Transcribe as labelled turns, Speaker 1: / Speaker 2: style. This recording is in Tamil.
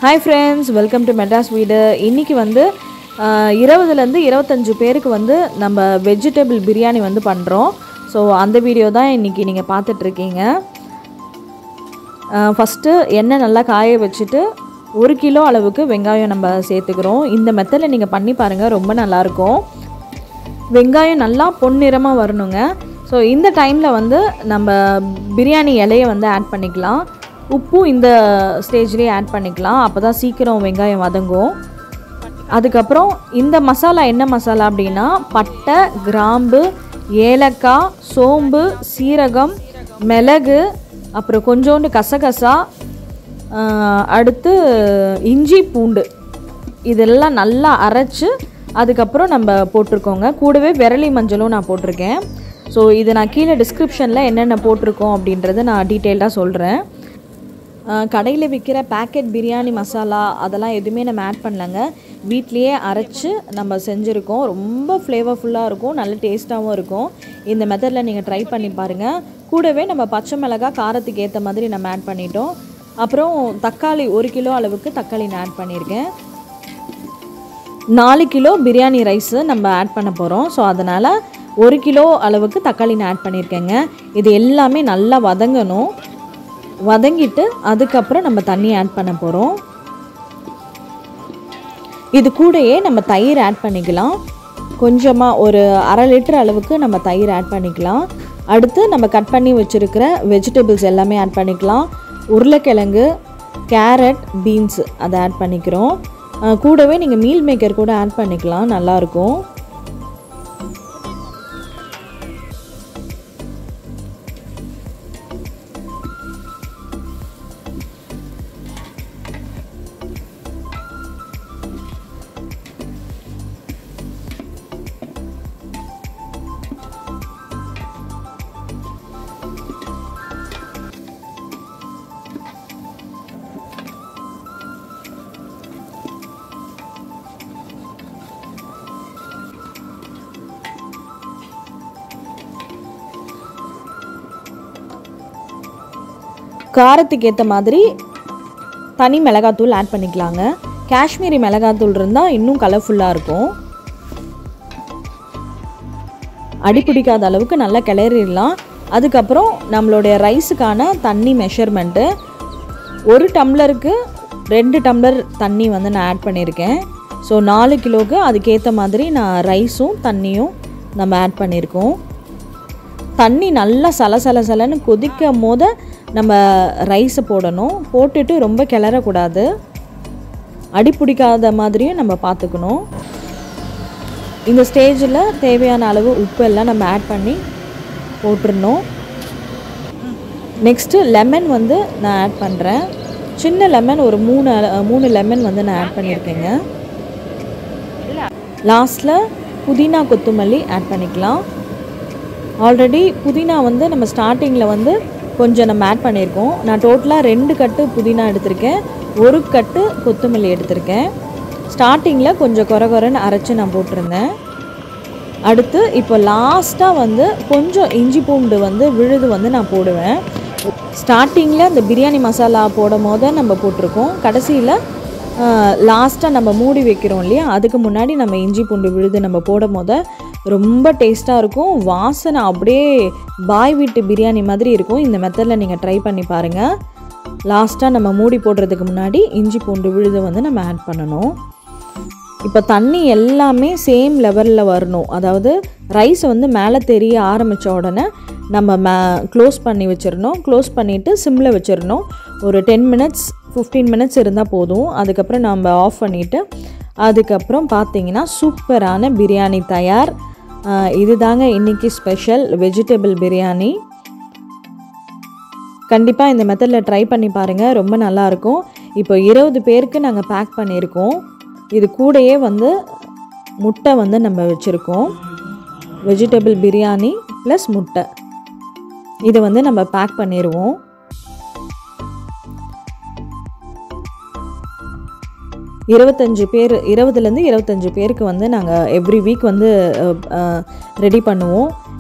Speaker 1: hi friends welcome to Madras வீடு இன்றைக்கி வந்து ஆஹ், இருபதுலேருந்து இருபத்தஞ்சு பேருக்கு வந்து நம்ம வெஜிடபிள் பிரியாணி வந்து பண்ணுறோம் ஸோ அந்த வீடியோ தான் இன்றைக்கி நீங்கள் பார்த்துட்ருக்கீங்க ஃபஸ்ட்டு எண்ணெய் நல்லா காய வச்சுட்டு ஒரு கிலோ அளவுக்கு வெங்காயம் நம்ம சேர்த்துக்கிறோம் இந்த மெத்தடில் நீங்கள் பண்ணி பாருங்கள் ரொம்ப நல்லாயிருக்கும் வெங்காயம் நல்லா பொன்னிறமாக வரணுங்க ஸோ இந்த டைமில் வந்து நம்ம பிரியாணி இலையை வந்து ஆட் பண்ணிக்கலாம் உப்பும் இந்த ஸ்டேஜ்லேயே ஆட் பண்ணிக்கலாம் அப்போ தான் சீக்கிரம் வெங்காயம் வதங்கும் அதுக்கப்புறம் இந்த மசாலா என்ன மசாலா அப்படின்னா பட்டை கிராம்பு ஏலக்காய் சோம்பு சீரகம் மிளகு அப்புறம் கொஞ்சோண்டு கசகசா ஆஹ், அடுத்து இஞ்சி பூண்டு இதெல்லாம் நல்லா அரைச்சு அதுக்கப்புறம் நம்ம போட்டிருக்கோங்க கூடவே விரலி மஞ்சளும் நான் போட்டிருக்கேன் ஸோ இது நான் கீழே டிஸ்கிரிப்ஷனில் என்னென்ன போட்டிருக்கோம் அப்படின்றத நான் டீட்டெயில்டாக சொல்கிறேன் கடையில் விற்கிற பேக்கெட் பிரியாணி மசாலா அதெல்லாம் எதுவுமே நம்ம ஆட் பண்ணலங்க வீட்லேயே அரைச்சு நம்ம செஞ்சுருக்கோம் ரொம்ப ஃப்ளேவர்ஃபுல்லாக இருக்கும் நல்ல டேஸ்ட்டாகவும் இருக்கும் இந்த மெத்தடில் நீங்கள் ட்ரை பண்ணி பாருங்கள் கூடவே நம்ம பச்சை மிளகாய் காரத்துக்கு ஏற்ற மாதிரி நம்ம ஆட் பண்ணிட்டோம் அப்புறம் தக்காளி ஒரு கிலோ அளவுக்கு தக்காளி நான் ஆட் பண்ணியிருக்கேன் நாலு கிலோ பிரியாணி ரைஸு நம்ம ஆட் பண்ண போகிறோம் ஸோ அதனால் ஒரு கிலோ அளவுக்கு தக்காளி நான் ஆட் பண்ணியிருக்கேங்க இது எல்லாமே நல்லா வதங்கணும் வதங்கிட்டு அதுக்கப்புறம் நம்ம தண்ணி ஆட் பண்ண போகிறோம் இது கூடயே நம்ம தயிர் ஆட் பண்ணிக்கலாம் கொஞ்சமாக ஒரு அரை லிட்டர் அளவுக்கு நம்ம தயிர் ஆட் பண்ணிக்கலாம் அடுத்து நம்ம கட் பண்ணி வச்சுருக்கிற வெஜிடபிள்ஸ் எல்லாமே ஆட் பண்ணிக்கலாம் உருளைக்கிழங்கு கேரட் பீன்ஸ் அதை ஆட் பண்ணிக்கிறோம் அஹ் கூடவே நீங்கள் மீல் மேக்கர் கூட ஆட் பண்ணிக்கலாம் நல்லாயிருக்கும் காரத்துக்கு ஏற்ற மாதிரி தனி மிளகாத்தூள் ஆட் பண்ணிக்கலாங்க காஷ்மீரி மிளகாத்தூள் இருந்தால் இன்னும் கலர்ஃபுல்லாக இருக்கும் அடி பிடிக்காத அளவுக்கு நல்லா கிளறிடலாம் அதுக்கப்புறம் நம்மளுடைய ரைஸுக்கான தண்ணி மெஷர்மெண்ட்டு ஒரு டம்ளருக்கு ரெண்டு டம்ளர் தண்ணி வந்து நான் ஆட் பண்ணியிருக்கேன் ஸோ நாலு கிலோவுக்கு அதுக்கேற்ற மாதிரி நான் ரைஸும் தண்ணியும் நம்ம ஆட் பண்ணியிருக்கோம் தண்ணி நல்லா சலசல சலன்னு கொதிக்கும் போது நம்ம ரைஸை போடணும் போட்டுட்டு ரொம்ப கிளறக்கூடாது அடி பிடிக்காத மாதிரியும் நம்ம பார்த்துக்கணும் இந்த ஸ்டேஜில் தேவையான அளவு உப்பு எல்லாம் நம்ம ஆட் பண்ணி போட்டுருணும் நெக்ஸ்ட்டு லெமன் வந்து நான் ஆட் பண்ணுறேன் சின்ன லெமன் ஒரு மூணு அள- மூணு லெமன் வந்து நான் ஆட் பண்ணியிருக்கேங்க லாஸ்ட்டில் புதினா கொத்தமல்லி ஆட் பண்ணிக்கலாம் ஆல்ரெடி புதினா வந்து நம்ம ஸ்டார்டிங்கில் வந்து கொஞ்சம் நம்ம ஆட் பண்ணியிருக்கோம் நான் டோட்டலாக ரெண்டு கட்டு புதினா எடுத்திருக்கேன் ஒரு கட்டு கொத்தமல்லி எடுத்திருக்கேன் ஸ்டார்டிங்கில் கொஞ்சம் குறை குறைன்னு அரைச்சி நான் போட்டிருந்தேன் அடுத்து இப்போ லாஸ்ட்டாக வந்து கொஞ்சம் இஞ்சி பூண்டு வந்து விழுது வந்து நான் போடுவேன் ஸ்டார்டிங்கில் இந்த பிரியாணி மசாலா போடும் போது நம்ம போட்டிருக்கோம் கடைசியில் லாஸ்ட்டாக நம்ம மூடி வைக்கிறோம் இல்லையா அதுக்கு முன்னாடி நம்ம இஞ்சி பூண்டு விழுது நம்ம போடும் போது ரொம்ப டேஸ்ட்டாக இருக்கும் வாசனை அப்படியே பாய் வீட்டு பிரியாணி மாதிரி இருக்கும் இந்த மெத்தடில் நீங்கள் ட்ரை பண்ணி பாருங்கள் லாஸ்ட்டாக நம்ம மூடி போடுறதுக்கு முன்னாடி இஞ்சி பூண்டு விழுது வந்து நம்ம ஆட் பண்ணணும் இப்போ தண்ணி எல்லாமே சேம் லெவலில் வரணும் அதாவது ரைஸ் வந்து மேலே தெரிய ஆரம்பித்த உடனே நம்ம மே க்ளோஸ் பண்ணி வச்சிடணும் க்ளோஸ் பண்ணிவிட்டு சிம்மில் வச்சிடணும் ஒரு டென் மினிட்ஸ் ஃபிஃப்டீன் மினிட்ஸ் இருந்தால் போதும் அதுக்கப்புறம் நம்ம ஆஃப் பண்ணிவிட்டு அதுக்கப்புறம் பார்த்தீங்கன்னா சூப்பரான பிரியாணி தயார் ஆஹ் இதுதாங்க இன்றைக்கி ஸ்பெஷல் வெஜிடபிள் பிரியாணி கண்டிப்பாக இந்த மெத்தடில் ட்ரை பண்ணி பாருங்கள் ரொம்ப நல்லாயிருக்கும் இப்போ இருபது பேருக்கு நாங்கள் பேக் பண்ணியிருக்கோம் இது கூடயே வந்து முட்டை வந்து நம்ம வச்சுருக்கோம் வெஜிடபிள் பிரியாணி ப்ளஸ் முட்டை இதை வந்து நம்ம பேக் பண்ணிடுவோம் இருபத்தஞ்சு பேர் இருபதுலேருந்து இருபத்தஞ்சு பேருக்கு வந்து நாங்கள் எவ்ரி வீக் வந்து ரெடி பண்ணுவோம்